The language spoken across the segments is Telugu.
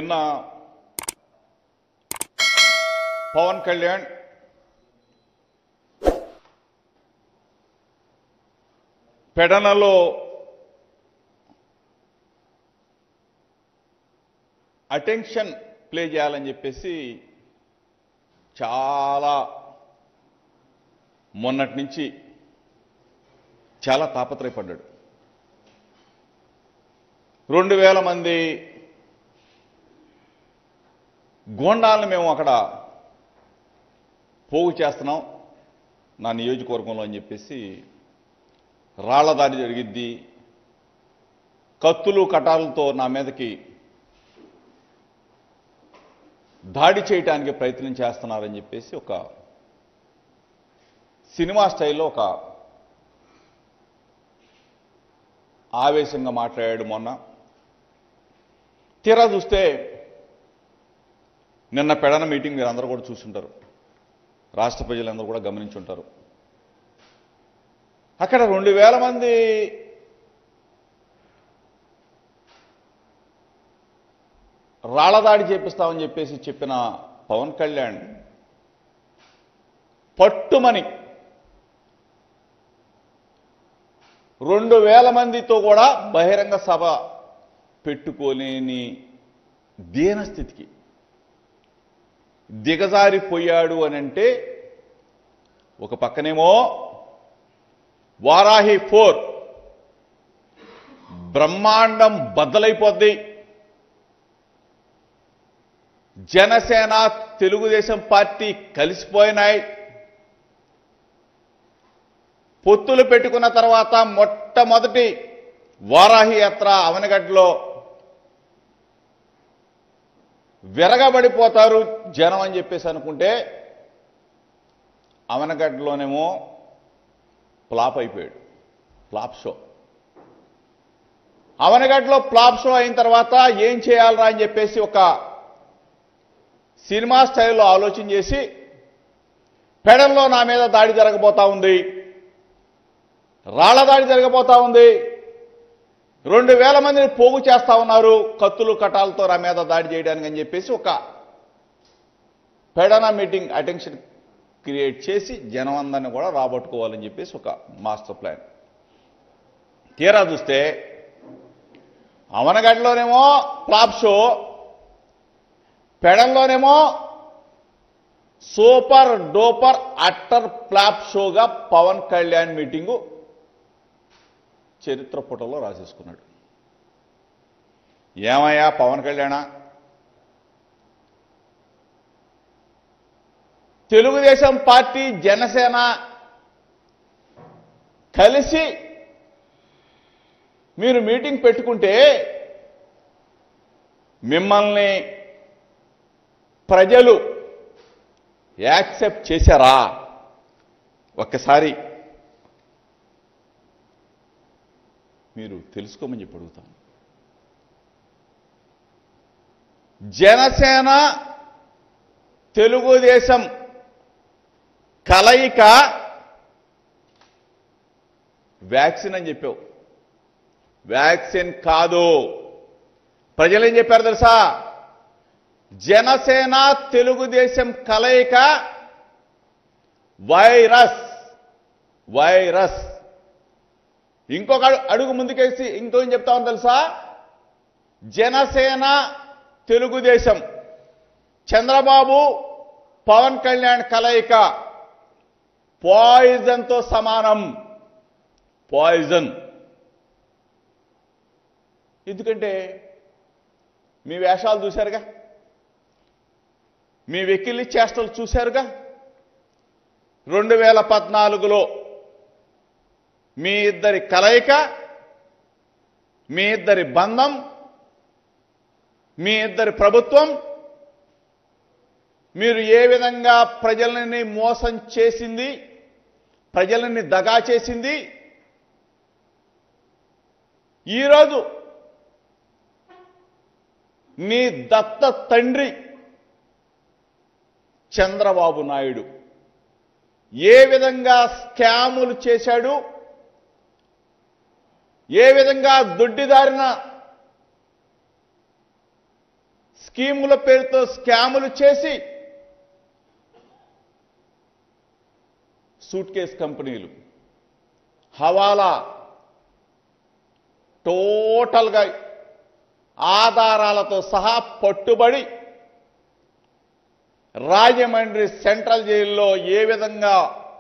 నిన్న పవన్ కళ్యాణ్ పెడనలో అటెన్షన్ ప్లే చేయాలని చెప్పేసి చాలా మొన్నటి నుంచి చాలా తాపత్రయపడ్డాడు రెండు వేల మంది గోండాలను మేము అక్కడ పోగు చేస్తున్నాం నా నియోజకవర్గంలో అని చెప్పేసి రాళ్ల దాడి జరిగిద్ది కత్తులు కటాలతో నా మీదకి దాడి చేయటానికి ప్రయత్నం చేస్తున్నారని చెప్పేసి ఒక సినిమా స్టైల్లో ఒక ఆవేశంగా మాట్లాడాడు మొన్న తీరా చూస్తే నిన్న పెడన మీటింగ్ మీరు అందరూ కూడా చూసుంటారు రాష్ట్ర ప్రజలందరూ కూడా గమనించుంటారు అక్కడ రెండు వేల మంది రాళ్లదాడి చేపిస్తామని చెప్పేసి చెప్పిన పవన్ కళ్యాణ్ పట్టుమని రెండు వేల మందితో కూడా బహిరంగ సభ పెట్టుకోలేని దీనస్థితికి దిగజారిపోయాడు అని అంటే ఒక పక్కనేమో వారాహి ఫోర్ బ్రహ్మాండం బద్దలైపోద్ది జనసేన తెలుగుదేశం పార్టీ కలిసిపోయినాయి పొత్తులు పెట్టుకున్న తర్వాత మొట్టమొదటి వారాహి యాత్ర అవనగడ్డలో విరగబడిపోతారు జనం అని చెప్పేసి అనుకుంటే అవనగడ్డలోనేమో ఫ్లాప్ అయిపోయాడు ఫ్లాప్ షో అవనగడ్డలో ఫ్లాప్ షో అయిన తర్వాత ఏం చేయాలరా అని చెప్పేసి ఒక సినిమా స్టైల్లో ఆలోచన చేసి పెడల్లో నా మీద దాడి జరగబోతా ఉంది రాళ్ల దాడి జరగబోతా ఉంది రెండు వేల మందిని పోగు చేస్తా ఉన్నారు కత్తులు కటాలతో నా మీద దాడి చేయడానికి అని చెప్పేసి ఒక పెడన మీటింగ్ అటెన్షన్ క్రియేట్ చేసి జనం అందరిని కూడా రాబట్టుకోవాలని చెప్పేసి ఒక మాస్టర్ ప్లాన్ తీరా చూస్తే అవనగడ్డలోనేమో ఫ్లాప్ షో పెడంలోనేమో సూపర్ డోపర్ అట్టర్ ఫ్లాప్ షోగా పవన్ కళ్యాణ్ మీటింగు చరిత్ర పుటలో రాసేసుకున్నాడు ఏమయ్యా పవన్ కళ్యాణ తెలుగుదేశం పార్టీ జనసేన కలిసి మీరు మీటింగ్ పెట్టుకుంటే మిమ్మల్ని ప్రజలు యాక్సెప్ట్ చేశారా ఒక్కసారి మీరు తెలుసుకోమని చెప్పి అడుగుతాను జనసేన తెలుగుదేశం కలయిక వ్యాక్సిన్ అని చెప్పావు వ్యాక్సిన్ కాదు ప్రజలు ఏం చెప్పారు తెలుసా జనసేన తెలుగుదేశం కలయిక వైరస్ వైరస్ ఇంకొక అడు- అడుగు ముందుకేసి ఇంకో ఏం చెప్తామని తెలుసా జనసేన తెలుగుదేశం చంద్రబాబు పవన్ కళ్యాణ్ కలయిక పాయిజన్తో సమానం పాయిజన్ ఎందుకంటే మీ వేషాలు చూశారుగా మీ వెకిలి చేష్టలు చూశారుగా రెండు వేల పద్నాలుగులో మీ ఇద్దరి కలయిక మీ ఇద్దరి బంధం మీ ఇద్దరి ప్రభుత్వం మీరు ఏ విధంగా ప్రజలని మోసం చేసింది ప్రజలని దగా చేసింది ఈరోజు నీ దత్త తండ్రి చంద్రబాబు నాయుడు ఏ విధంగా స్కాములు చేశాడు ఏ విధంగా దొడ్డిదారిన స్కీముల పేరుతో స్కాములు చేసి సూట్ కేస్ కంపెనీలు హవాలా టోటల్గా ఆధారాలతో సహా పట్టుబడి రాజమండ్రి సెంట్రల్ జైల్లో ఏ విధంగా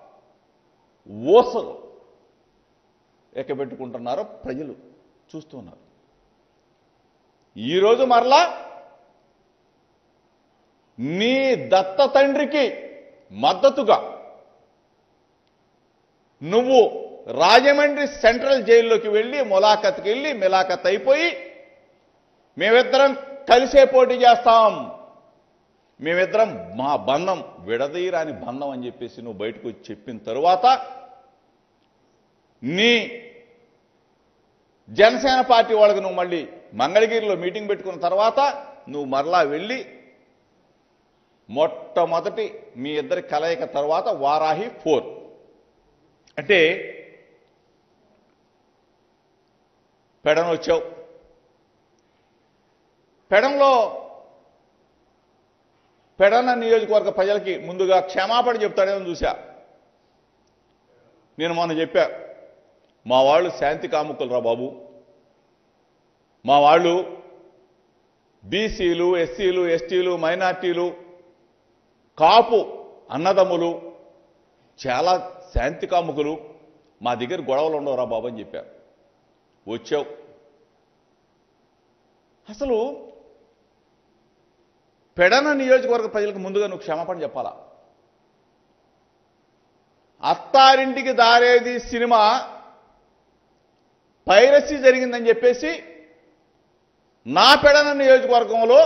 ఓసలు ఎక్కబెట్టుకుంటున్నారో ప్రజలు చూస్తున్నారు ఈరోజు మరలా నీ దత్త తండ్రికి మద్దతుగా నువ్వు రాజమండ్రి సెంట్రల్ జైల్లోకి వెళ్ళి ములాఖత్కి వెళ్ళి మిలాఖత్ అయిపోయి మేమిద్దరం కలిసే పోటీ చేస్తాం మేమిద్దరం మా బంధం విడదీయరాని బంధం అని చెప్పేసి నువ్వు బయటకు వచ్చి చెప్పిన తరువాత నీ జనసేన పార్టీ వాళ్ళకి నువ్వు మళ్ళీ మంగళగిరిలో మీటింగ్ పెట్టుకున్న తర్వాత నువ్వు మరలా వెళ్ళి మొట్టమొదటి మీ ఇద్దరి కలయిక తర్వాత వారాహి ఫోర్ అంటే పెడన వచ్చావు పెడంలో పెడన నియోజకవర్గ ప్రజలకి ముందుగా క్షమాపణ చెప్తాడేమో చూశా నేను మొన్న చెప్పా మా వాళ్ళు శాంతి కాముకులు రా బాబు మా వాళ్ళు బీసీలు ఎస్సీలు ఎస్టీలు మైనార్టీలు కాపు అన్నదమ్ములు చాలా శాంతి కాముకులు మా దగ్గర గొడవలు ఉండవురా బాబు అని చెప్పా వచ్చావు అసలు పెడన నియోజకవర్గ ప్రజలకు ముందుగా నువ్వు క్షమాపణ చెప్పాలా అత్తారింటికి దారేది సినిమా పైరసీ జరిగిందని చెప్పేసి నా పెడన నియోజకవర్గంలో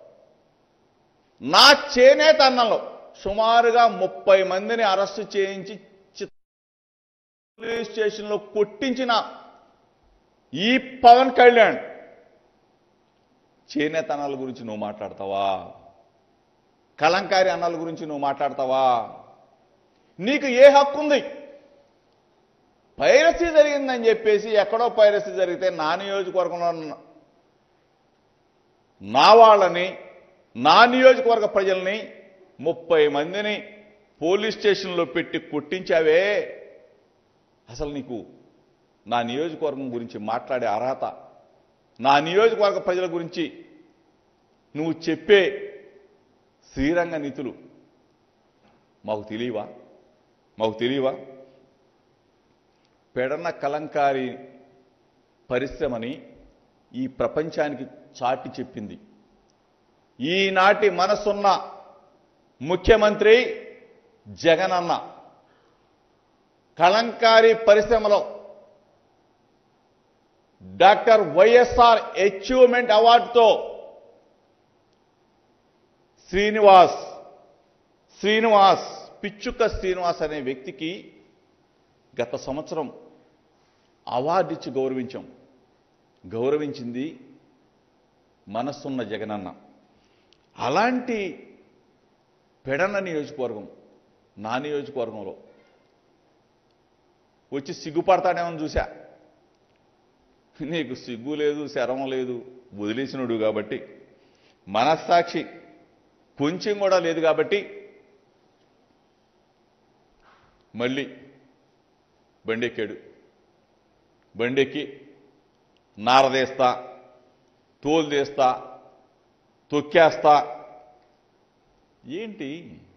నా చేనేత అన్నంలో సుమారుగా ముప్పై మందిని అరెస్టు చేయించి చి- పోలీస్ స్టేషన్లో కొట్టించిన ఈ పవన్ కళ్యాణ్ చేనేత అన్నాల గురించి నువ్వు మాట్లాడతావా కలంకారి అన్నాల గురించి నువ్వు మాట్లాడతావా నీకు ఏ హక్కు ఉంది పైరసీ జరిగిందని చెప్పేసి ఎక్కడో పైరసీ జరిగితే నా నియోజకవర్గంలో ఉన్న నా వాళ్ళని నా నియోజకవర్గ ప్రజల్ని ముప్పై మందిని పోలీస్ స్టేషన్లో పెట్టి కొట్టించావే అసలు నీకు నా నియోజకవర్గం గురించి మాట్లాడే అర్హత నా నియోజకవర్గ ప్రజల గురించి నువ్వు చెప్పే శ్రీరంగ నీతులు మాకు తెలియవా మాకు తెలియవా పెడన కలంకారి పరిశ్రమని ఈ ప్రపంచానికి చాటి చెప్పింది ఈనాటి మనసున్న ముఖ్యమంత్రి జగనన్న కలంకారి పరిశ్రమలో డాక్టర్ వైఎస్ఆర్ అచీవ్మెంట్ అవార్డుతో శ్రీనివాస్ శ్రీనివాస్ పిచ్చుక శ్రీనివాస్ అనే వ్యక్తికి గత సంవత్సరం అవార్డు ఇచ్చి గౌరవించాం గౌరవించింది మనస్సున్న జగనన్న అలాంటి పెడన నియోజకవర్గం నా నియోజకవర్గంలో వచ్చి సిగ్గుపడతాడేమని చూశా నీకు సిగ్గు లేదు శరం లేదు వదిలేసినడు కాబట్టి మనస్సాక్షి కొంచెం కూడా లేదు కాబట్టి మళ్ళీ బండెక్కాడు బండెక్కి నారదేస్తా తోలు తీస్తా తొక్కేస్తా ఏంటి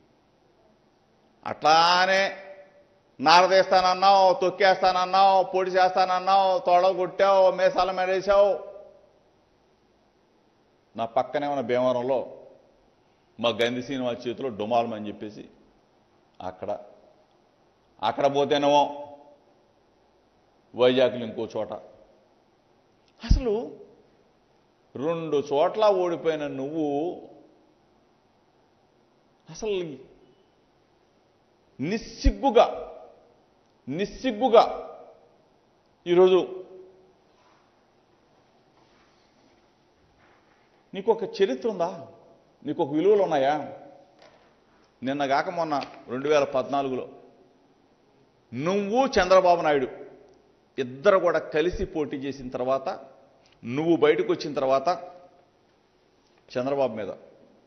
అట్లానే నారదేస్తానన్నావు తొక్కేస్తానన్నావు పొడి చేస్తానన్నావు తొడ కొట్టావు మేసాల మెడేశావు నా పక్కనే ఉన్న భీమవరంలో మా గంధి శ్రీనివాస్ చేతిలో డుమాలమని చెప్పేసి అక్కడ అక్కడ పోతేనేమో వైజాగ్లో ఇంకో చోట అసలు రెండు చోట్ల ఓడిపోయిన నువ్వు అసలు నిస్సిగ్గుగా నిస్సిగ్గుగా ఈరోజు నీకు ఒక చరిత్ర ఉందా నీకు ఒక విలువలు ఉన్నాయా నిన్న కాక మొన్న రెండు వేల పద్నాలుగులో నువ్వు చంద్రబాబు నాయుడు ఇద్దరు కూడా కలిసి పోటీ చేసిన తర్వాత నువ్వు బయటకు వచ్చిన తర్వాత చంద్రబాబు మీద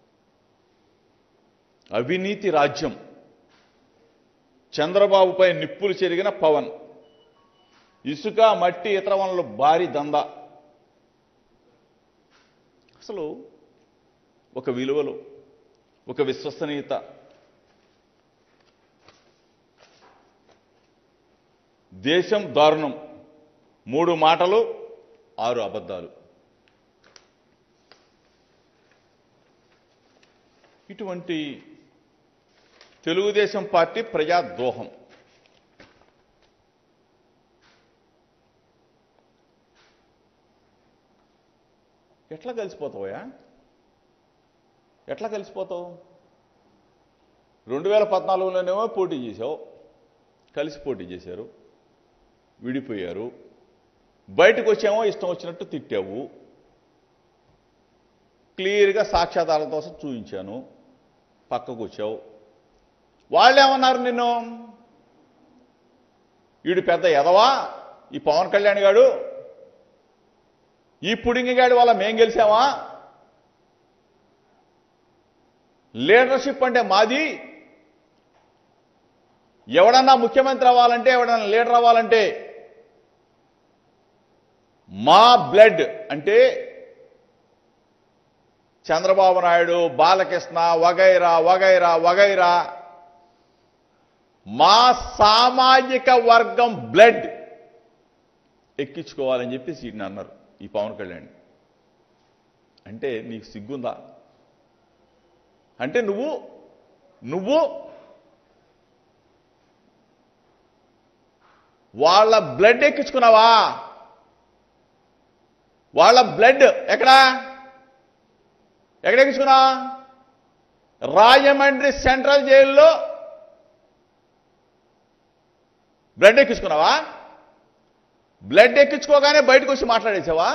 అవినీతి రాజ్యం చంద్రబాబుపై నిప్పులు చెరిగిన పవన్ ఇసుక మట్టి ఇతర వనరులు భారీ దందా అసలు ఒక విలువలు ఒక విశ్వసనీయత దేశం దారుణం మూడు మాటలు ఆరు అబద్ధాలు ఇటువంటి తెలుగుదేశం పార్టీ ప్రజాద్రోహం ఎట్లా కలిసిపోతావయా ఎట్లా కలిసిపోతావు రెండు వేల పద్నాలుగులోనేమో పోటీ చేసావు కలిసి పోటీ చేశారు విడిపోయారు బయటకు వచ్చామో ఇష్టం వచ్చినట్టు తిట్టావు క్లియర్గా సాక్ష్యాధారాలతో సహా చూపించాను పక్కకు వచ్చావు వాళ్ళు ఏమన్నారు నిన్ను వీడు పెద్ద ఎదవా ఈ పవన్ కళ్యాణ్ గాడు ఈ పుడింగిగాడి వల్ల మేం గెలిచామా లీడర్షిప్ అంటే మాది ఎవడన్నా ముఖ్యమంత్రి అవ్వాలంటే ఎవడన్నా లీడర్ అవ్వాలంటే మా బ్లడ్ అంటే చంద్రబాబు నాయుడు బాలకృష్ణ వగైరా వగైరా వగైరా మా సామాజిక వర్గం బ్లడ్ ఎక్కించుకోవాలని చెప్పి సీట్ని అన్నారు ఈ పవన్ కళ్యాణ్ అంటే నీకు సిగ్గుందా అంటే నువ్వు నువ్వు వాళ్ళ బ్లడ్ ఎక్కించుకున్నావా వాళ్ళ బ్లడ్ ఎక్కడా ఎక్కడ ఎక్కించుకున్నా రాజమండ్రి సెంట్రల్ జైల్లో బ్లడ్ ఎక్కించుకున్నావా బ్లడ్ ఎక్కించుకోగానే బయటకు వచ్చి మాట్లాడేసావా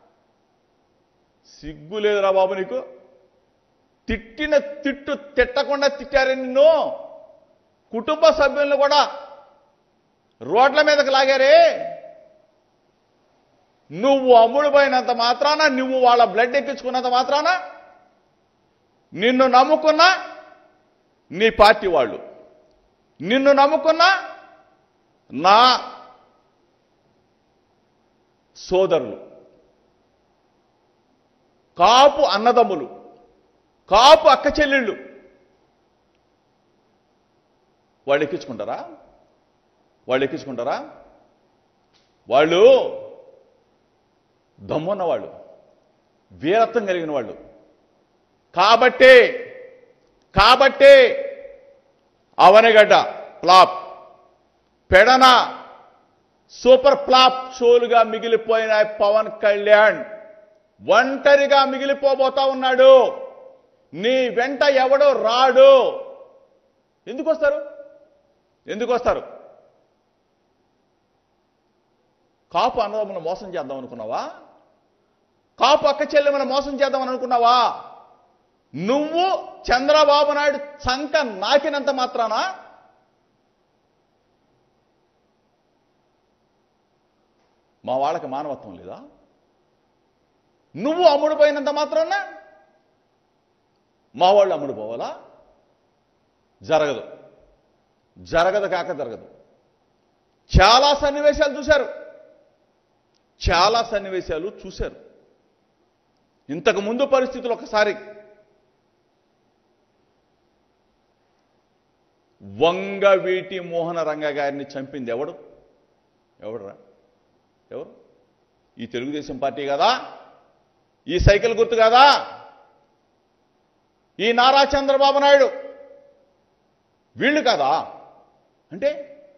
సిగ్గు లేదురా బాబు నీకు తిట్టిన తిట్టు తిట్టకుండా తిట్టారే నిన్ను కుటుంబ సభ్యులను కూడా రోడ్ల మీదకి లాగారే నువ్వు అమ్ముడుపోయినంత మాత్రాన నువ్వు వాళ్ళ బ్లడ్ ఎక్కించుకున్నంత మాత్రాన నిన్ను నమ్ముకున్న నీ పార్టీ వాళ్ళు నిన్ను నమ్ముకున్న నా సోదరులు కాపు అన్నదమ్ములు కాపు అక్క చెల్లెళ్ళు వాళ్ళు ఎక్కించుకుంటారా వాళ్ళు ఎక్కించుకుంటారా వాళ్ళు దమ్మున్న వాళ్ళు వీరత్వం కలిగిన వాళ్ళు కాబట్టే కాబట్టే Avanigadda flop Pedana super flop షోలుగా మిగిలిపోయిన పవన్ కళ్యాణ్ ఒంటరిగా మిగిలిపోబోతా ఉన్నాడు నీ వెంట ఎవడో రాడు ఎందుకు వస్తారు ఎందుకు వస్తారు కాపు అన్నదమ్ములను మోసం చేద్దాం అనుకున్నావా కాపు అక్క చెల్లెమని మోసం చేద్దామని అనుకున్నావా నువ్వు చంద్రబాబు నాయుడు చంక నాకినంత మాత్రాన మా వాళ్ళకి మానవత్వం లేదా నువ్వు అమ్ముడుపోయినంత మాత్రాన మా వాళ్ళు అమ్ముడుపోవాలా జరగదు జరగదు కాక జరగదు చాలా సన్నివేశాలు చూశారు చాలా సన్నివేశాలు చూశారు ఇంతకు ముందు పరిస్థితులు ఒకసారి వంగవీటి మోహన రంగ గారిని చంపింది ఎవడు ఎవడురా ఎవరు ఈ తెలుగుదేశం పార్టీ కదా ఈ సైకిల్ గుర్తు కదా ఈ నారా చంద్రబాబు నాయుడు వీళ్ళు కదా అంటే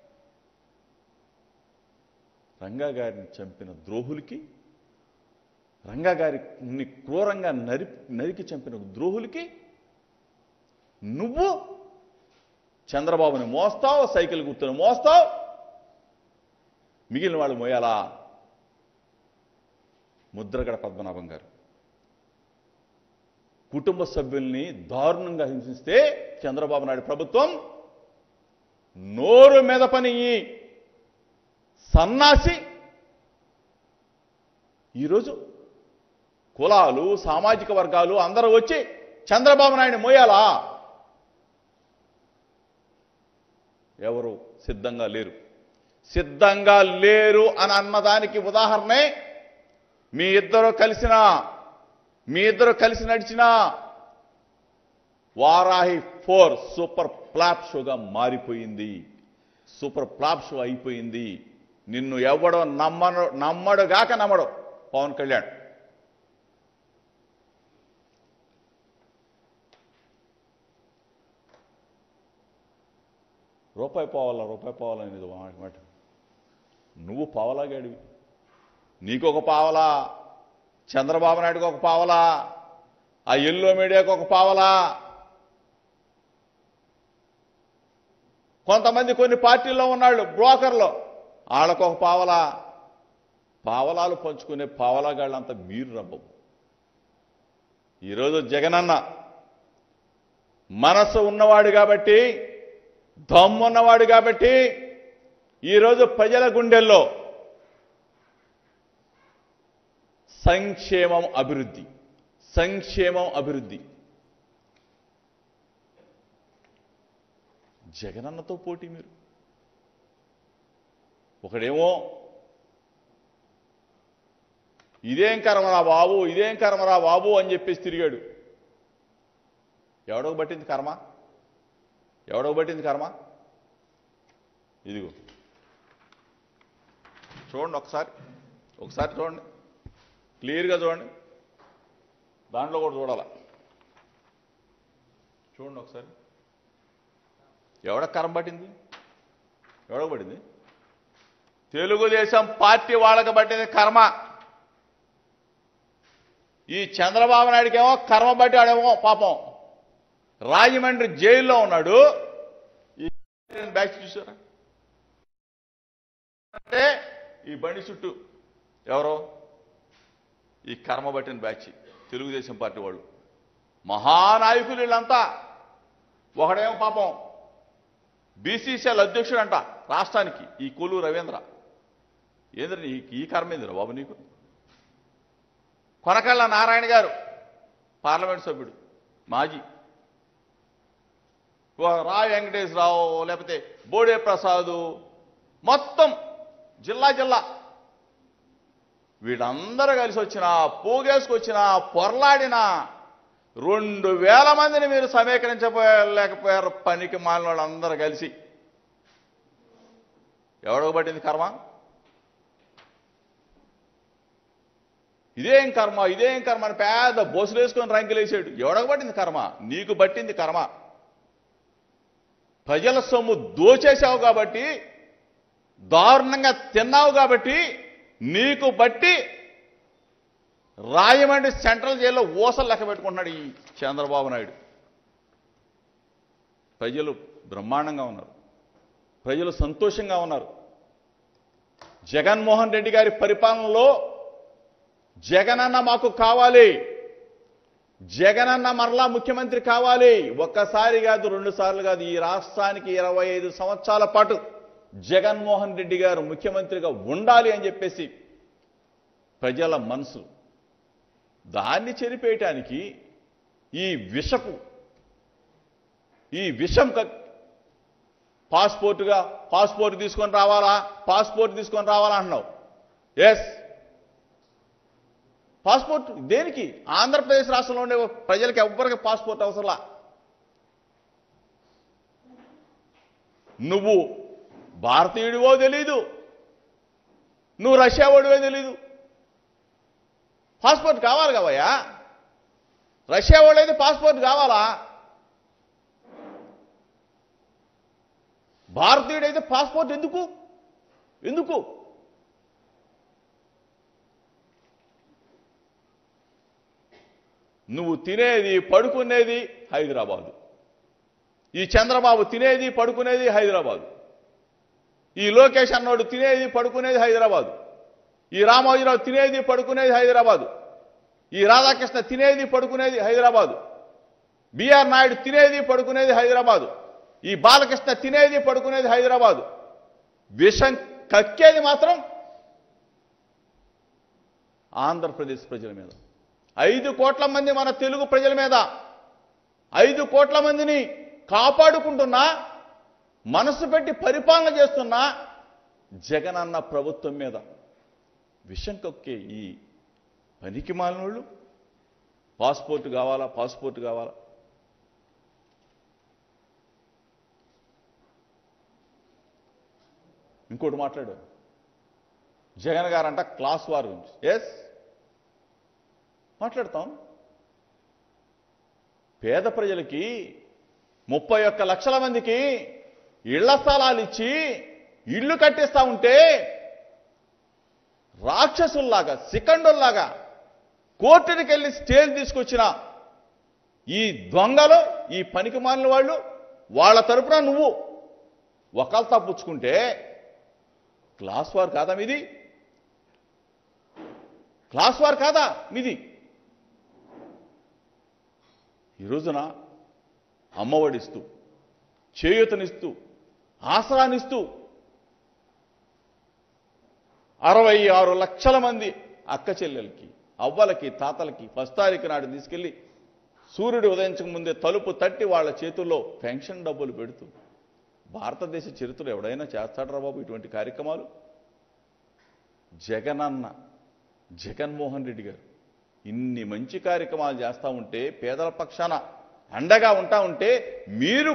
రంగా గారిని చంపిన ద్రోహులకి రంగా గారిని క్రూరంగా నరి నరికి చంపిన ద్రోహులకి నువ్వు చంద్రబాబుని మోస్తావు సైకిల్ గుర్తును మోస్తావు మిగిలిన వాళ్ళు మోయాలా ముద్రగడ పద్మనాభం గారు కుటుంబ సభ్యుల్ని దారుణంగా హింసిస్తే చంద్రబాబు నాయుడు ప్రభుత్వం నోరు మెదపని ఈ సన్నాసి ఈరోజు కులాలు సామాజిక వర్గాలు అందరూ వచ్చి చంద్రబాబు నాయుడు మోయాలా ఎవరు సిద్ధంగా లేరు సిద్ధంగా లేరు అని అన్నదానికి ఉదాహరణే మీ ఇద్దరు కలిసిన మీ ఇద్దరు కలిసి నడిచిన వారాహి ఫోర్ సూపర్ ప్లాప్ షోగా మారిపోయింది సూపర్ ప్లాప్ షో అయిపోయింది నిన్ను ఎవడో నమ్మడు నమ్మడు గాక నమ్మడు పవన్ కళ్యాణ్ రూపాయి పోవాలా రూపాయి పోవాలా అనేది మాట మాట నువ్వు పావలాగాడివి నీకు ఒక పావలా చంద్రబాబు నాయుడుకి ఒక పావలా ఆ ఎల్లో మీడియాకు ఒక పావలా కొంతమంది కొన్ని పార్టీల్లో ఉన్నాళ్ళు బ్రోకర్లు వాళ్ళకు ఒక పావలా పావలాలు పంచుకునే పావలాగాళ్ళంతా మీరు రబ్బవు ఈరోజు జగనన్న మనసు ఉన్నవాడు కాబట్టి దమ్మున్నవాడు కాబట్టి ఈరోజు ప్రజల గుండెల్లో సంక్షేమం అభివృద్ధి సంక్షేమం అభివృద్ధి జగనన్నతో పోటీ మీరు ఒకడేమో ఇదేం కర్మరా బాబు ఇదేం కర్మరా బాబు అని చెప్పేసి తిరిగాడు ఎవడో పట్టింది కర్మ ఎవడో పట్టింది కర్మ ఇదిగో చూడండి ఒకసారి ఒకసారి చూడండి క్లియర్గా చూడండి దాంట్లో కూడా చూడాల చూడండి ఒకసారి ఎవడ కరం పట్టింది ఎవడకు పట్టింది తెలుగుదేశం పార్టీ వాళ్ళకి పట్టింది కర్మ ఈ చంద్రబాబు నాయుడికేమో కర్మ పట్టాడేమో పాపం రాజమండ్రి జైల్లో ఉన్నాడు ఈ బ్యాచ్ చూసారా అంటే ఈ బండి చుట్టూ ఎవరో ఈ కర్మ పట్టిన బ్యాచ్ తెలుగుదేశం పార్టీ వాళ్ళు మహానాయకులు వీళ్ళంతా ఒకడేమో పాపం బీసీసీఎల్ అధ్యక్షుడు అంట రాష్ట్రానికి ఈ కొలు రవీంద్ర ఏంద్ర నీ ఈ కర్మ ఏందిరా బాబు నీకు కొనకళ్ళ నారాయణ గారు పార్లమెంట్ సభ్యుడు మాజీ ఓ రాయ్ వెంకటేశ్వరరావు లేకపోతే బోడే ప్రసాదు మొత్తం జిల్లా జిల్లా వీళ్ళందరూ కలిసి వచ్చిన పోగేసుకొచ్చిన పొరలాడిన రెండు వేల మందిని మీరు సమీకరించలేకపోయారు పనికి మాలిన వాళ్ళందరూ కలిసి ఎవడో పట్టింది కర్మ ఇదేం కర్మ ఇదేం కర్మ అని పెద్ద బొసులు వేసుకొని రంకెలేసాడు ఎవడకు పట్టింది కర్మ నీకు పట్టింది కర్మ ప్రజల సొమ్ము దోచేశావు కాబట్టి దారుణంగా తిన్నావు కాబట్టి నీకు బట్టి రాయమండ్రి సెంట్రల్ జైల్లో ఊసలు లెక్క పెట్టుకుంటున్నాడు ఈ చంద్రబాబు నాయుడు ప్రజలు బ్రహ్మాండంగా ఉన్నారు ప్రజలు సంతోషంగా ఉన్నారు జగన్మోహన్ రెడ్డి గారి పరిపాలనలో జగనన్న మాకు కావాలి జగనన్న మరలా ముఖ్యమంత్రి కావాలి ఒక్కసారి కాదు రెండు సార్లు కాదు ఈ రాష్ట్రానికి ఇరవై ఐదు సంవత్సరాల పాటు జగన్మోహన్ రెడ్డి గారు ముఖ్యమంత్రిగా ఉండాలి అని చెప్పేసి ప్రజల మనసు దాన్ని చెరిపేయటానికి ఈ విషపు ఈ విషం క- పాస్పోర్టుగా పాస్పోర్ట్ తీసుకొని రావాలా పాస్పోర్ట్ తీసుకొని రావాలా అంటున్నావు ఎస్ పాస్పోర్ట్ దేనికి ఆంధ్రప్రదేశ్ రాష్ట్రంలో ఉండే ప్రజలకు ఎవ్వరికి పాస్పోర్ట్ అవసరంలా నువ్వు భారతీయుడివో తెలీదు నువ్వు రష్యా వాడివో తెలీదు పాస్పోర్ట్ కావాలి కావయ్యా రష్యా వాడైతే పాస్పోర్ట్ కావాలా భారతీయుడైతే పాస్పోర్ట్ ఎందుకు ఎందుకు నువ్వు తినేది పడుకునేది హైదరాబాదు ఈ చంద్రబాబు తినేది పడుకునేది హైదరాబాదు ఈ లోకేష్ అన్నోడు తినేది పడుకునేది హైదరాబాదు ఈ రామోజీరావు తినేది పడుకునేది హైదరాబాదు ఈ రాధాకృష్ణ తినేది పడుకునేది హైదరాబాదు బిఆర్ నాయుడు తినేది పడుకునేది హైదరాబాదు ఈ బాలకృష్ణ తినేది పడుకునేది హైదరాబాదు విషం కక్కేది మాత్రం ఆంధ్రప్రదేశ్ ప్రజల మీద ఐదు కోట్ల మంది మన తెలుగు ప్రజల మీద ఐదు కోట్ల మందిని కాపాడుకుంటున్నా మనసు పెట్టి పరిపాలన చేస్తున్నా జగన్ అన్న ప్రభుత్వం మీద విషం కక్కే ఈ పనికి మాలినోళ్ళు పాస్పోర్ట్ కావాలా పాస్పోర్ట్ కావాలా ఇంకోటి మాట్లాడు జగన్ గారంట క్లాస్ వార్ గురించి ఎస్ మాట్లాడతాం పేద ప్రజలకి ముప్పై ఒక్క లక్షల మందికి ఇళ్ల స్థలాలు ఇచ్చి ఇళ్ళు కట్టిస్తా ఉంటే రాక్షసుల్లాగా సికండుల్లాగా కోర్టునికి వెళ్ళి స్టేజ్ తీసుకొచ్చిన ఈ దొంగలు ఈ పనికి మాలిన వాళ్ళు వాళ్ళ తరపున నువ్వు ఒకళ్ళు తప్పుచ్చుకుంటే క్లాస్ వార్ కాదా మీది క్లాస్ వార్ కాదా మీది ఈ రోజున అమ్మఒడిస్తూ చేయూతనిస్తూ ఆసరానిస్తూ అరవై ఆరు లక్షల మంది అక్క చెల్లెలకి అవ్వలకి తాతలకి ఫస్ట్ తారీఖు నాడు తీసుకెళ్లి సూర్యుడు ఉదయించక ముందే తలుపు తట్టి వాళ్ళ చేతుల్లో పెన్షన్ డబ్బులు పెడుతూ భారతదేశ చరిత్రలో ఎవడైనా చేస్తాడరా బాబు ఇటువంటి కార్యక్రమాలు జగనన్న జగన్మోహన్ రెడ్డి గారు ఇన్ని మంచి కార్యక్రమాలు చేస్తా ఉంటే పేదల పక్షాన అండగా ఉంటా ఉంటే మీరు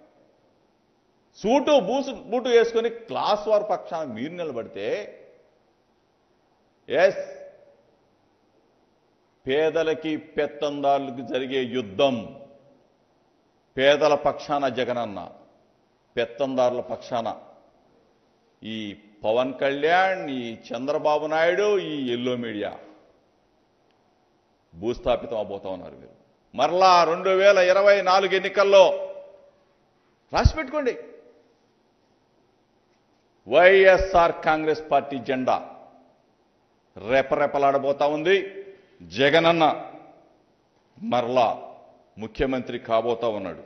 సూటు బూసు బూటు వేసుకొని క్లాస్ వార్ పక్షాన మీరు నిలబడితే ఎస్ పేదలకి పెత్తందారులకి జరిగే యుద్ధం పేదల పక్షాన జగనన్న పెత్తందారుల పక్షాన ఈ పవన్ కళ్యాణ్ ఈ చంద్రబాబు నాయుడు ఈ ఎల్లో మీడియా భూస్థాపితం అవబోతా ఉన్నారు మీరు మరలా రెండు వేల ఇరవై నాలుగు ఎన్నికల్లో రాసి పెట్టుకోండి వైఎస్ఆర్ కాంగ్రెస్ పార్టీ జెండా రెపరెపలాడబోతా ఉంది జగనన్న మరలా ముఖ్యమంత్రి కాబోతా ఉన్నాడు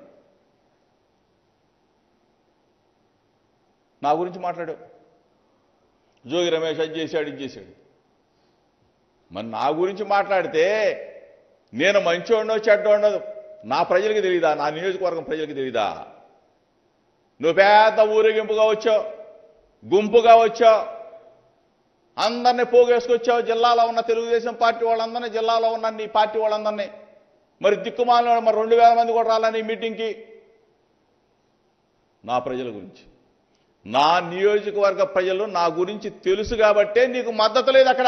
నా గురించి మాట్లాడు జోగి రమేష్ అది చేశాడు ఇది చేశాడు మరి నా గురించి మాట్లాడితే నేను మంచోడో చెడ్డోడో నా ప్రజలకి తెలియదా నా నియోజకవర్గం ప్రజలకి తెలియదా నువ్వు పెద్ద ఊరేగింపుగా వచ్చావు గుంపుగా వచ్చావు అందరినీ పోగేసుకొచ్చావు జిల్లాలో ఉన్న తెలుగుదేశం పార్టీ వాళ్ళందరినీ జిల్లాలో ఉన్న నీ పార్టీ వాళ్ళందరినీ మరి దిక్కుమాలిన మరి రెండు వేల మంది కూడా రాలని ఈ మీటింగ్కి నా ప్రజల గురించి నా నియోజకవర్గ ప్రజలు నా గురించి తెలుసు కాబట్టే నీకు మద్దతు లేదు అక్కడ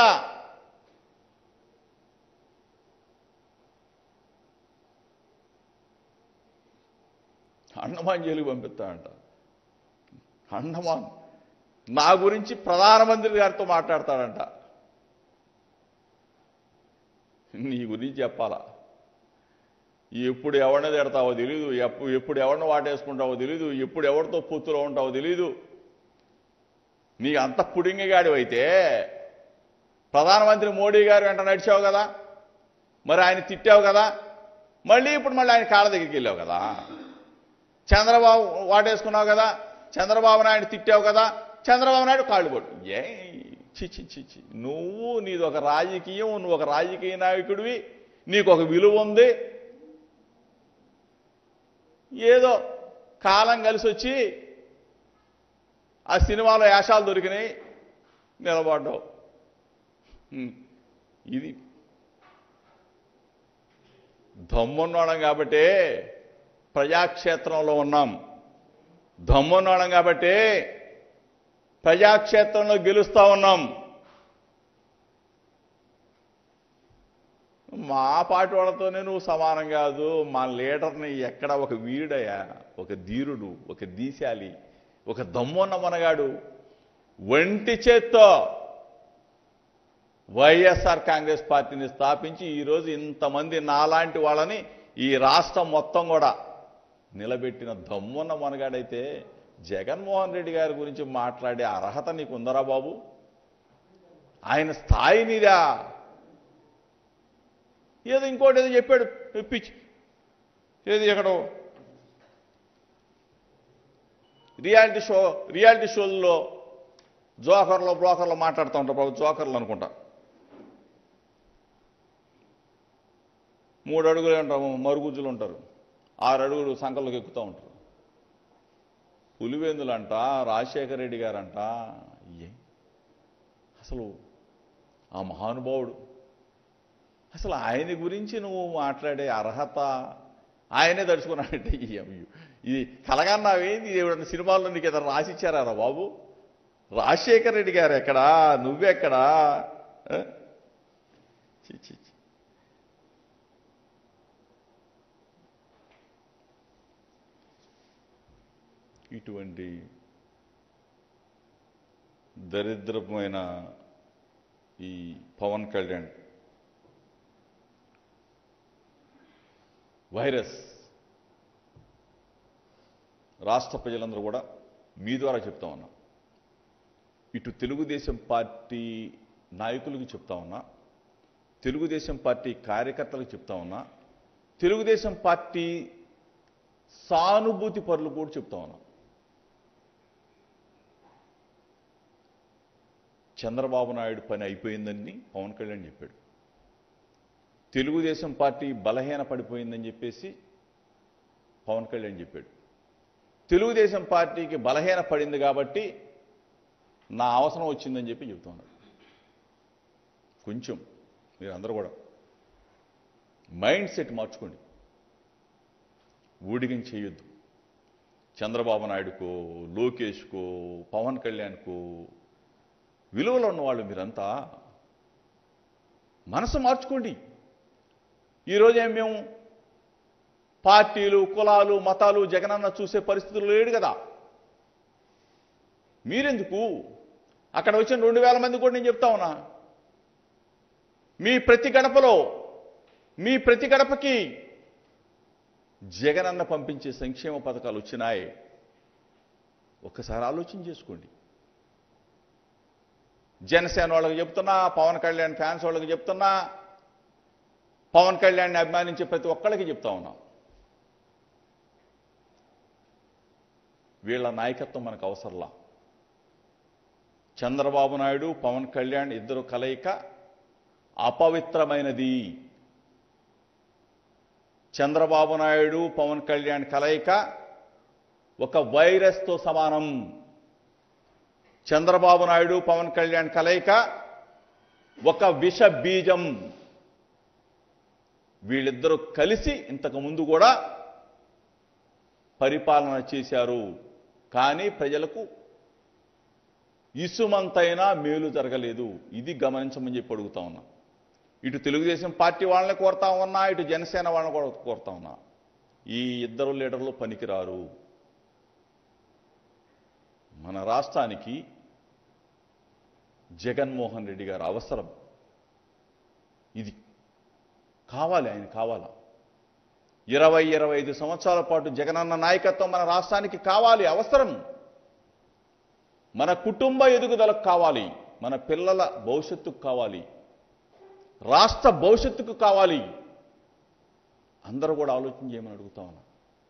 అండమాన్ జైలుకి పంపిస్తా అంట అండమాన్ నా గురించి ప్రధానమంత్రి గారితో మాట్లాడతాడంట నీ గురించి చెప్పాలా ఎప్పుడు ఎవరిని తిడతావో తెలీదు ఎప్పు- ఎప్పుడు ఎవరిని వాటేసుకుంటావో తెలీదు ఎప్పుడు ఎవరితో పొత్తులో ఉంటావో తెలీదు నీ అంత పుడింగిగాడివైతే ప్రధానమంత్రి మోడీ గారు వెంట నడిచావు కదా మరి ఆయన తిట్టావు కదా మళ్ళీ ఇప్పుడు మళ్ళీ ఆయన కాళ్ళ దగ్గరికి వెళ్ళావు కదా చంద్రబాబు వాటేసుకున్నావు కదా చంద్రబాబు నాయుడు తిట్టావు కదా చంద్రబాబు నాయుడు కాళ్ళు కొట్టు ఏ చిచి చిచి నువ్వు నీది ఒక రాజకీయం నువ్వు ఒక రాజకీయ నాయకుడివి నీకు ఒక విలువ ఉంది ఏదో కాలం కలిసి వచ్చి ఆ సినిమాలో యాషాలు దొరికినాయి నిలబడ్డావు హ్మ్. ఇది దమ్మున్నోడం కాబట్టి ప్రజాక్షేత్రంలో ఉన్నాం దమ్మున్నోడం కాబట్టి ప్రజాక్షేత్రంలో గెలుస్తా ఉన్నాం మా పాటి వాళ్ళతోనే నువ్వు సమానం కాదు మా లీడర్ని ఎక్కడ ఒక వీరుడయ్యా ఒక ధీరుడు ఒక దీశాలి ఒక దమ్మున్న మనగాడు ఒంటి చేత్తో వైఎస్ఆర్ కాంగ్రెస్ పార్టీని స్థాపించి ఈరోజు ఇంతమంది నాలాంటి వాళ్ళని ఈ రాష్ట్రం మొత్తం కూడా నిలబెట్టిన దమ్మున్న మనగాడైతే జగన్మోహన్ రెడ్డి గారి గురించి మాట్లాడే అర్హత నీకు ఉందరా బాబు ఆయన స్థాయి నీదా ఏదో ఇంకోటి ఏదో చెప్పాడు పిచ్చి ఏది ఎక్కడో రియాలిటీ షో రియాలిటీ షోల్లో జోకర్లో బ్రోకర్లో మాట్లాడుతూ ఉంటారు బాబు జోకర్లు అనుకుంటా మూడు అడుగులు అంటాము మరుగుజ్జులు ఉంటారు ఆరు అడుగులు సంకల్లోకి ఎక్కుతూ ఉంటారు పులివెందులంట రాజశేఖర రెడ్డి గారంట ఏ అసలు ఆ మహానుభావుడు అసలు ఆయన గురించి నువ్వు మాట్లాడే అర్హత ఆయనే తడుచుకున్నాడంటే ఈ అమ్మ- ఇది కలగన్నావేంది ఇది ఎవడన్నా సినిమాల్లో నీకు ఏదైనా రాసిచ్చారా రా బాబు రాజశేఖర రెడ్డి గారు ఎక్కడా నువ్వెక్కడా ఆ? చి, చి, చి. ఇటువంటి దరిద్రమైన ఈ పవన్ కళ్యాణ్ వైరస్ రాష్ట్ర ప్రజలందరూ కూడా మీ ద్వారా చెప్తా ఉన్నా ఇటు తెలుగుదేశం పార్టీ నాయకులకు చెప్తా ఉన్నా తెలుగుదేశం పార్టీ కార్యకర్తలకు చెప్తా ఉన్నా తెలుగుదేశం పార్టీ సానుభూతి పరులు కూడా చెప్తా ఉన్నా చంద్రబాబు నాయుడు పని అయిపోయిందని పవన్ కళ్యాణ్ చెప్పాడు తెలుగుదేశం పార్టీ బలహీన పడిపోయిందని చెప్పేసి పవన్ కళ్యాణ్ చెప్పాడు తెలుగుదేశం పార్టీకి బలహీన పడింది కాబట్టి నా అవసరం వచ్చిందని చెప్పి చెప్తా ఉన్నాడు కొంచెం మీరందరూ కూడా మైండ్ సెట్ మార్చుకోండి ఊడిగం చేయొద్దు చంద్రబాబు నాయుడుకో లోకేష్కో పవన్ కళ్యాణ్కో విలువలు ఉన్నవాళ్ళు మీరంతా మనసు మార్చుకోండి ఈరోజు ఏం మేము పార్టీలు కులాలు మతాలు జగనన్న చూసే పరిస్థితులు లేడు కదా మీరెందుకు అక్కడ వచ్చిన రెండు వేల మంది కూడా నేను చెప్తా ఉన్నా మీ ప్రతి గడపలో మీ ప్రతి గడపకి జగనన్న పంపించే సంక్షేమ పథకాలు వచ్చినాయి ఒక్కసారి ఆలోచన చేసుకోండి జనసేన వాళ్ళకి చెప్తున్నా పవన్ కళ్యాణ్ ఫ్యాన్స్ వాళ్ళకి చెప్తున్నా పవన్ కళ్యాణ్ని అభిమానించే ప్రతి ఒక్కళ్ళకి చెప్తా ఉన్నాం వీళ్ళ నాయకత్వం మనకు అవసరంలా చంద్రబాబు నాయుడు పవన్ కళ్యాణ్ ఇద్దరు కలయిక అపవిత్రమైనది చంద్రబాబు నాయుడు పవన్ కళ్యాణ్ కలయిక ఒక వైరస్తో సమానం చంద్రబాబు నాయుడు పవన్ కళ్యాణ్ కలయిక ఒక విష బీజం వీళ్ళిద్దరూ కలిసి ఇంతకు ముందు కూడా పరిపాలన చేశారు కానీ ప్రజలకు ఇసుమంతైనా మేలు జరగలేదు ఇది గమనించమని చెప్పి అడుగుతా ఉన్నా ఇటు తెలుగుదేశం పార్టీ వాళ్ళని కోరుతా ఉన్నా ఇటు జనసేన వాళ్ళని కూడా కోరుతా ఉన్నా ఈ ఇద్దరు లీడర్లు పనికిరారు మన రాష్ట్రానికి జగన్మోహన్ రెడ్డి గారు అవసరం ఇది కావాలి ఆయన కావాలా ఇరవై ఇరవై ఐదు సంవత్సరాల పాటు జగనన్న నాయకత్వం మన రాష్ట్రానికి కావాలి అవసరం మన కుటుంబ ఎదుగుదలకు కావాలి మన పిల్లల భవిష్యత్తుకు కావాలి రాష్ట్ర భవిష్యత్తుకు కావాలి అందరూ కూడా ఆలోచన చేయమని అడుగుతా ఉన్నా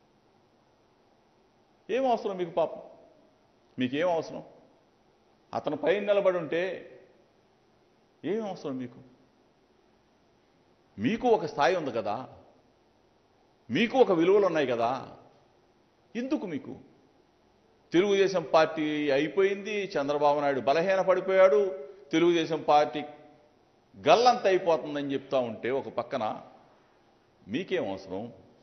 ఏం అవసరం మీకు పాపం మీకేం అవసరం అతను పైన నిలబడి ఉంటే ఏం అవసరం మీకు మీకు ఒక స్థాయి ఉంది కదా మీకు ఒక విలువలు ఉన్నాయి కదా ఎందుకు మీకు తెలుగుదేశం పార్టీ అయిపోయింది చంద్రబాబు నాయుడు బలహీన పడిపోయాడు తెలుగుదేశం పార్టీ గల్లంత అయిపోతుందని చెప్తా ఉంటే ఒక పక్కన మీకేం అవసరం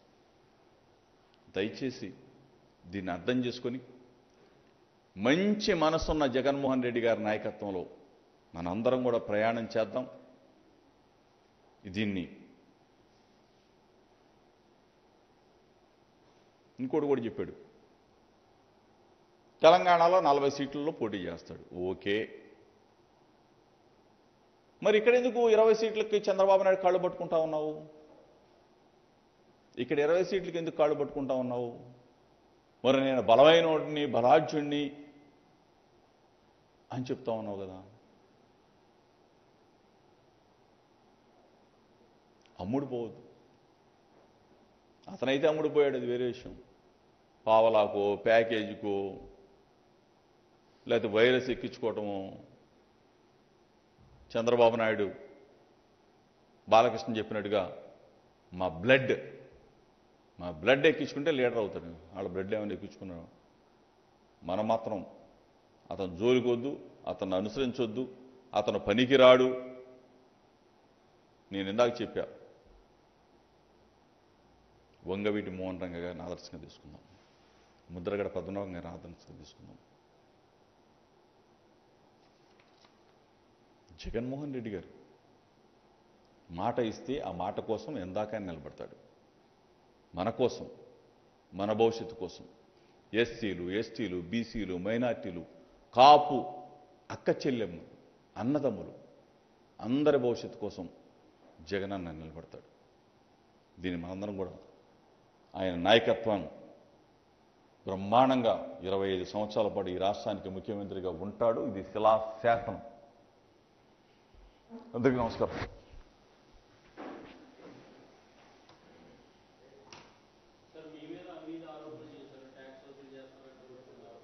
దయచేసి దీన్ని అర్థం చేసుకొని మంచి మనసున్న జగన్మోహన్ రెడ్డి గారి నాయకత్వంలో మనందరం కూడా ప్రయాణం చేద్దాం దీన్ని ఇంకోటి కూడా చెప్పాడు తెలంగాణలో నలభై సీట్లలో పోటీ చేస్తాడు ఓకే మరి ఇక్కడ ఎందుకు ఇరవై సీట్లకి చంద్రబాబు నాయుడు కాళ్ళు పట్టుకుంటా ఉన్నావు ఇక్కడ ఇరవై సీట్లకి ఎందుకు కాళ్ళు పట్టుకుంటా ఉన్నావు మరి నేను బలమైన వాడిని బలాఢ్యుణ్ణి అని చెప్తా ఉన్నావు కదా అమ్ముడు పోవద్దు అతనైతే అమ్ముడు పోయాడు అది వేరే విషయం పావలాకో ప్యాకేజీకో లేకపోతే వైరస్ ఎక్కించుకోవటము చంద్రబాబు నాయుడు బాలకృష్ణ చెప్పినట్టుగా మా బ్లడ్ మా బ్లడ్ ఎక్కించుకుంటే లీడర్ అవుతాడు వాళ్ళ బ్లడ్ ఏమైనా ఎక్కించుకున్నాడు మనం మాత్రం అతను జోలికొద్దు అతను అనుసరించొద్దు అతను పనికిరాడు నేను ఇందాక చెప్పా వంగవీటి మోహన్ రంగ గారిని ఆదర్శంగా తీసుకుందాం ముద్రగడ పద్మనాభం గారిని ఆదర్శంగా తీసుకుందాం జగన్మోహన్ రెడ్డి గారు మాట ఇస్తే ఆ మాట కోసం ఎందాకైనా నిలబడతాడు మన కోసం మన భవిష్యత్తు కోసం ఎస్సీలు ఎస్టీలు బీసీలు మైనార్టీలు కాపు అక్క చెల్లెమ్మ అన్నదమ్ములు అందరి భవిష్యత్తు కోసం జగనన్న నిలబడతాడు దీన్ని మనందరం కూడా ఆయన నాయకత్వం బ్రహ్మాండంగా ఇరవై ఐదు సంవత్సరాల పాటు ఈ రాష్ట్రానికి ముఖ్యమంత్రిగా ఉంటాడు ఇది శిలాశాసనం అందరికీ నమస్కారం సార్ మీ మీద అవినీతి ఆరోపణలు చేశారు ట్యాక్స్ వసూలు చేస్తారంటూ పెడుతున్నారు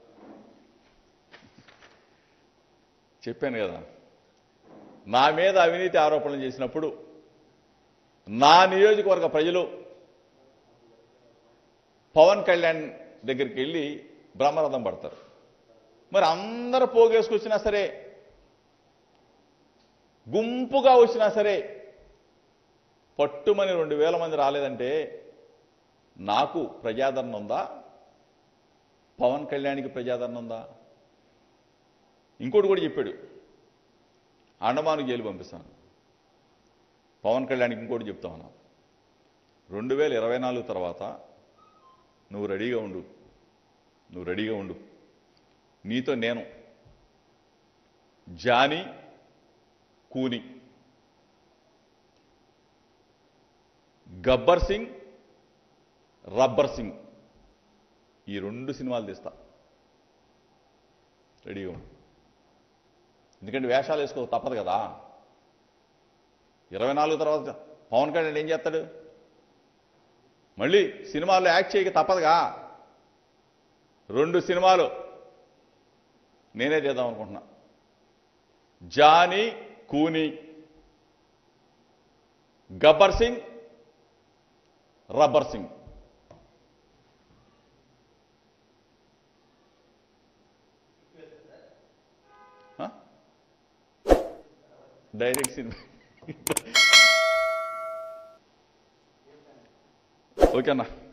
చెప్పాను కదా నా మీద అవినీతి ఆరోపణలు చేసినప్పుడు నా నియోజకవర్గ ప్రజలు పవన్ కళ్యాణ్ దగ్గరికి వెళ్ళి బ్రహ్మరథం పడతారు మరి అందరూ పోగేసుకొచ్చినా సరే గుంపుగా వచ్చినా సరే పట్టుమని రెండు వేల మంది రాలేదంటే నాకు ప్రజాదరణ ఉందా పవన్ కళ్యాణ్కి ప్రజాదరణ ఉందా ఇంకోటి కూడా చెప్పాడు అండమాను జైలు పంపిస్తాను పవన్ కళ్యాణ్కి ఇంకోటి చెప్తా ఉన్నా రెండు వేల ఇరవై నాలుగు తర్వాత నువ్వు రెడీగా ఉండు నువ్వు రెడీగా ఉండు నీతో నేను జానీ కూని గబ్బర్ సింగ్ రబ్బర్ సింగ్ ఈ రెండు సినిమాలు తీస్తా రెడీగా ఉండు ఎందుకంటే వేషాలు వేసుకో తప్పదు కదా ఇరవై నాలుగు తర్వాత పవన్ కళ్యాణ్ ఏం చేస్తాడు మళ్ళీ సినిమాల్లో యాక్ట్ చేయక తప్పదుగా రెండు సినిమాలు నేనే చేద్దాం అనుకుంటున్నా జానీ కూని గబ్బర్ సింగ్ రబ్బర్ సింగ్ హ? డైరెక్ట్ సినిమా ఓకే అన్నా